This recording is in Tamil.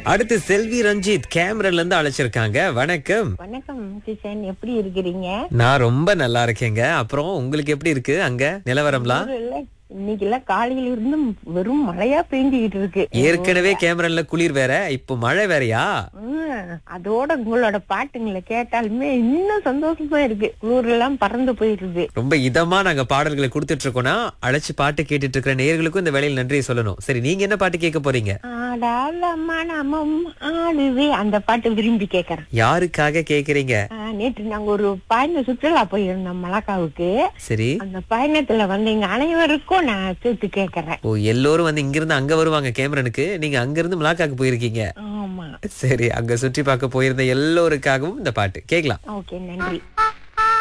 அடுத்து செல்வி ரஞ்சித் கேமரால இருந்து அழைச்சிருக்காங்க வணக்கம் வணக்கம் கிஷன் எப்படி இருக்கிறீங்க நான் ரொம்ப நல்லா இருக்கேங்க அப்புறம் உங்களுக்கு எப்படி இருக்கு அங்க நிலவரம்லாம் ஊர்ல இன்னைக்கு எல்லாம் காலையில இருந்து வெறும் மழையா பெஞ்சுக்கிட்டு இருக்கு ஏற்கனவே கேமரால குளிர் வேற இப்போ மழை வேறயா ம், அதோட உங்களோட பாட்டுங்களை கேட்டாலுமே இன்னும் சந்தோஷமா இருக்கு ஊர்ல எல்லாம் பறந்து போயிருது ரொம்ப இதமா நாங்க பாடல்களை கொடுத்துட்டு இருக்கோம்னா அழைச்சு பாட்டு கேட்டுட்டு இருக்கிற நேயர்களுக்கும் இந்த வேலையில் நன்றியை சொல்லணும் சரி நீங்க என்ன பாட்டு கேட்க போறீங்க ஆடால மனமும் ஆடுவே அந்த பாட்டு விரும்பி கேக்குறேன் யாருக்காக கேக்குறீங்க ஆ, நேற்று நாங்க ஒரு பயண சுற்றுலா போயிருந்தோம் மலக்காவுக்கு சரி அந்த பயணத்துல வந்து எங்க அனைவருக்கும் நான் சேர்த்து கேக்குறேன் ஓ எல்லோரும் வந்து இங்கிருந்து அங்க வருவாங்க கேமரனுக்கு நீங்க அங்க இருந்து மலாக்காக்கு போயிருக்கீங்க ஆமா சரி அங்க சுற்றி பார்க்க போயிருந்த எல்லோருக்காகவும் இந்த பாட்டு கேக்கலாம் ஓகே நன்றி